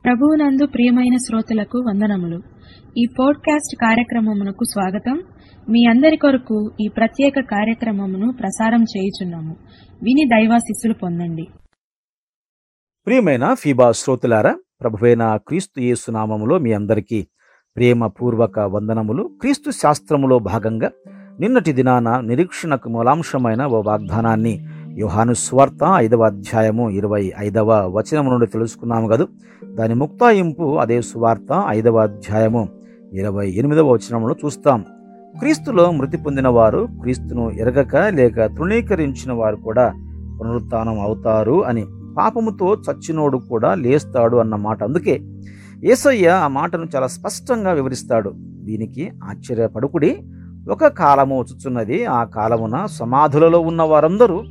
ప్రభువునందు ప్రియమైన శ్రోతలకు వందనములు ఈ పోడ్కాస్ట్ కార్యక్రమమునకు స్వాగతం మీ అందరి కొరకు ఈ ప్రత్యేక కార్యక్రమమును ప్రసారం చేయుచున్నాము విని దైవాశిస్సులు పొందండి ప్రియమైన ఫీబా శ్రోతులారా ప్రభువైన క్రీస్తు యేసు నామములో మీ అందరికీ ప్రేమపూర్వక వందనములు క్రీస్తు శాస్త్రములో భాగంగా నిన్నటి దినాన నిరీక్షణకు మూలాంశమైన ఓ వాగ్దానాన్ని యోహాను స్వార్త ఐదవ అధ్యాయము ఇరవై ఐదవ వచనం నుండి తెలుసుకున్నాము కదూ దాని ముక్తాయింపు అదే సువార్త ఐదవ అధ్యాయము ఇరవై ఎనిమిదవ వచనంలో చూస్తాం క్రీస్తులో మృతి పొందిన వారు క్రీస్తును ఎరగక లేక తృణీకరించిన వారు కూడా పునరుత్థానం అవుతారు అని పాపముతో చచ్చినోడు కూడా లేస్తాడు అన్న మాట అందుకే యేసయ్య ఆ మాటను చాలా స్పష్టంగా వివరిస్తాడు దీనికి ఆశ్చర్యపడుకుడి ఒక కాలము వచ్చుచున్నది ఆ కాలమున సమాధులలో ఉన్న వారందరూ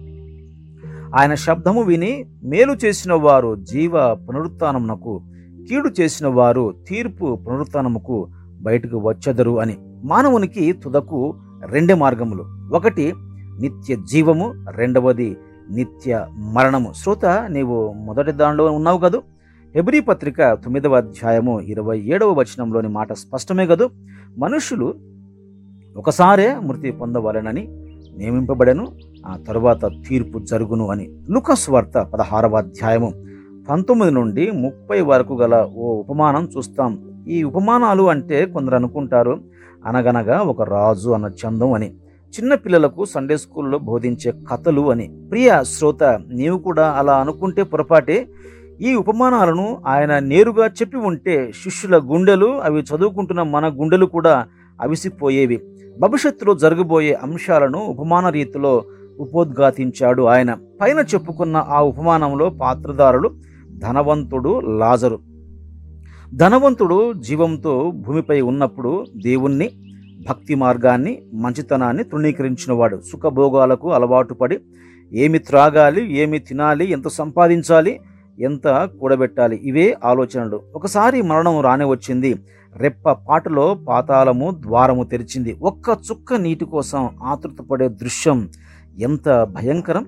ఆయన శబ్దము విని మేలు చేసిన వారు జీవ పునరుత్నమునకు కీడు చేసిన వారు తీర్పు పునరుత్నముకు బయటకు వచ్చెదరు అని మానవునికి తుదకు రెండు మార్గములు ఒకటి నిత్య జీవము రెండవది నిత్య మరణము శ్రోత నీవు మొదటి దానిలో ఉన్నావు కదూ హెబ్రీ పత్రిక తొమ్మిదవ అధ్యాయము ఇరవై ఏడవ వచనంలోని మాట స్పష్టమే కదూ మనుషులు ఒకసారే మృతి పొందవలెనని నియమింపబడెను ఆ తరువాత తీర్పు జరుగును అని లుకస్ వార్త పదహారవ అధ్యాయము పంతొమ్మిది నుండి ముప్పై వరకు గల ఓ ఉపమానం చూస్తాం ఈ ఉపమానాలు అంటే కొందరు అనుకుంటారు అనగనగా ఒక రాజు అన్న చందం అని చిన్న పిల్లలకు సండే స్కూల్లో బోధించే కథలు అని ప్రియ శ్రోత నీవు కూడా అలా అనుకుంటే పొరపాటే ఈ ఉపమానాలను ఆయన నేరుగా చెప్పి ఉంటే శిష్యుల గుండెలు అవి చదువుకుంటున్న మన గుండెలు కూడా అవిసిపోయేవి భవిష్యత్తులో జరగబోయే అంశాలను ఉపమాన రీతిలో ఉపోద్ఘాతించాడు ఆయన పైన చెప్పుకున్న ఆ ఉపమానంలో పాత్రదారులు ధనవంతుడు లాజరు ధనవంతుడు జీవంతో భూమిపై ఉన్నప్పుడు దేవుణ్ణి భక్తి మార్గాన్ని మంచితనాన్ని తృణీకరించినవాడు సుఖభోగాలకు అలవాటు పడి ఏమి త్రాగాలి ఏమి తినాలి ఎంత సంపాదించాలి ఎంత కూడబెట్టాలి ఇవే ఆలోచనలు ఒకసారి మరణం రానే వచ్చింది రెప్ప పాటలో పాతాళము ద్వారము తెరిచింది ఒక్క చుక్క నీటి కోసం ఆతృతపడే దృశ్యం ఎంత భయంకరం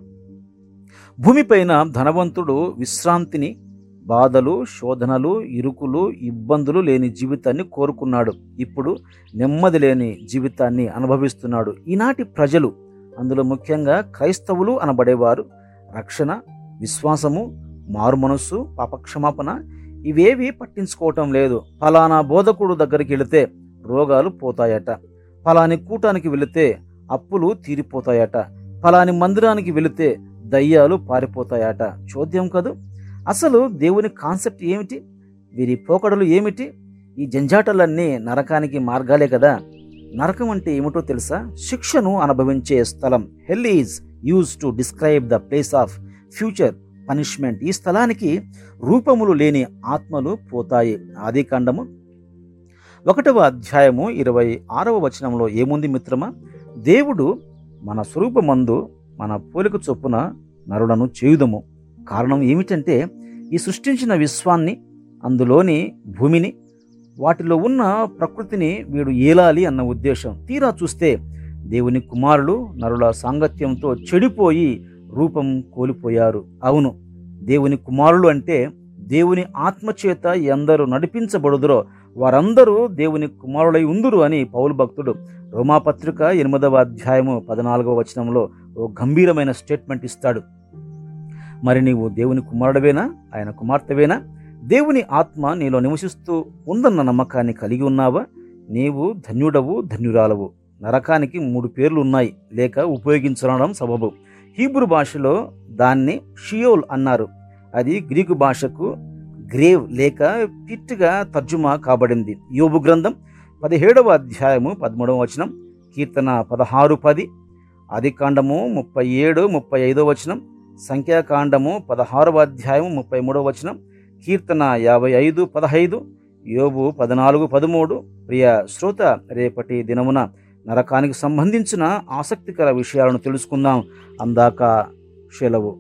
భూమిపైన ధనవంతుడు విశ్రాంతిని బాధలు శోధనలు ఇరుకులు ఇబ్బందులు లేని జీవితాన్ని కోరుకున్నాడు ఇప్పుడు నెమ్మది లేని జీవితాన్ని అనుభవిస్తున్నాడు ఈనాటి ప్రజలు అందులో ముఖ్యంగా క్రైస్తవులు అనబడేవారు రక్షణ విశ్వాసము మారు మనస్సు పాపక్షమాపణ ఇవేవి పట్టించుకోవటం లేదు ఫలానా బోధకుడు దగ్గరికి వెళితే రోగాలు పోతాయట ఫలాని కూటానికి వెళితే అప్పులు తీరిపోతాయట ఫలాని మందిరానికి వెళితే దయ్యాలు పారిపోతాయట చోద్యం కదూ అసలు దేవుని కాన్సెప్ట్ ఏమిటి వీరి పోకడలు ఏమిటి ఈ జంజాటలన్నీ నరకానికి మార్గాలే కదా నరకం అంటే ఏమిటో తెలుసా శిక్షను అనుభవించే స్థలం hell is use to describe the place of future punishment ఈ స్థలానికి రూపములు లేని ఆత్మలు పోతాయి ఆది కాండము ఒకటవ అధ్యాయము ఇరవై ఆరవ వచనంలో ఏముంది మిత్రమా దేవుడు మన స్వరూపమందు మన పోలిక చొప్పున నరులను చేయుదము కారణం ఏమిటంటే ఈ సృష్టించిన విశ్వాన్ని అందులోని భూమిని వాటిలో ఉన్న ప్రకృతిని వీడు ఏలాలి అన్న ఉద్దేశం తీరా చూస్తే దేవుని కుమారులు నరుల సాంగత్యంతో చెడిపోయి రూపం కోల్పోయారు అవును దేవుని కుమారులు అంటే దేవుని ఆత్మచేత ఎందరు నడిపించబడుదురో వారందరూ దేవుని కుమారులై ఉందురు అని పౌలు భక్తుడు రోమాపత్రిక ఎనిమిదవ అధ్యాయము పద్నాలుగవ వచనంలో ఓ గంభీరమైన స్టేట్మెంట్ ఇస్తాడు మరి నీవు దేవుని కుమారుడవేనా ఆయన కుమార్తెవేనా దేవుని ఆత్మ నీలో నివసిస్తూ ఉందన్న నమ్మకాన్ని కలిగి ఉన్నావా నీవు ధన్యుడవు ధన్యురాలవు నరకానికి మూడు పేర్లు ఉన్నాయి లేక ఉపయోగించడం సబబు హీబ్రు భాషలో దాన్ని షియోల్ అన్నారు అది గ్రీకు భాషకు గ్రేవ్ లేక పిట్గా తర్జుమా కాబడింది యోబు గ్రంథం పదిహేడవ అధ్యాయము పదమూడవ వచనం కీర్తన పదహారు పది ఆదికాండము ముప్పై ఏడు ముప్పై ఐదో వచనం సంఖ్యాకాండము పదహారవ అధ్యాయం ముప్పై మూడవ వచనం కీర్తన యాభై ఐదు పదహైదు యోబు పద్నాలుగు పదమూడు ప్రియ శ్రోత రేపటి దినమున నరకానికి సంబంధించిన ఆసక్తికర విషయాలను తెలుసుకుందాం అందాక సెలవు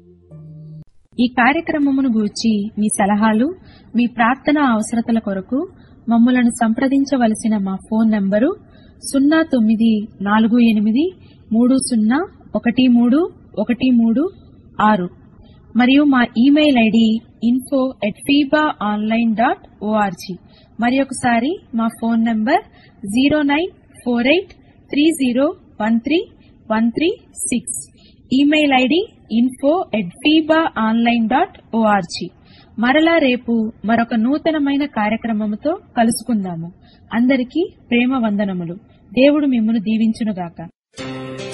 ఈ కార్యక్రమమును గూర్చి మీ సలహాలు మీ ప్రార్థన అవసరతల కొరకు మమ్మలను సంప్రదించవలసిన మా ఫోన్ నంబరు సున్నా తొమ్మిది నాలుగు ఎనిమిది మూడు సున్నా ఒకటి మూడు ఒకటి మూడు ఆరు మరియు మా email ID info at FIBA online dot ORG మరి ఒకసారి మా phone number zero nine four eight three zero one three one three six email ID info at FIBA online dot ORG మరలా రేపు మరొక నూతనమైన కార్యక్రమముతో కలుసుకుందాము అందరికీ ప్రేమ వందనములు దేవుడు మిమ్మను దీవించునుగాక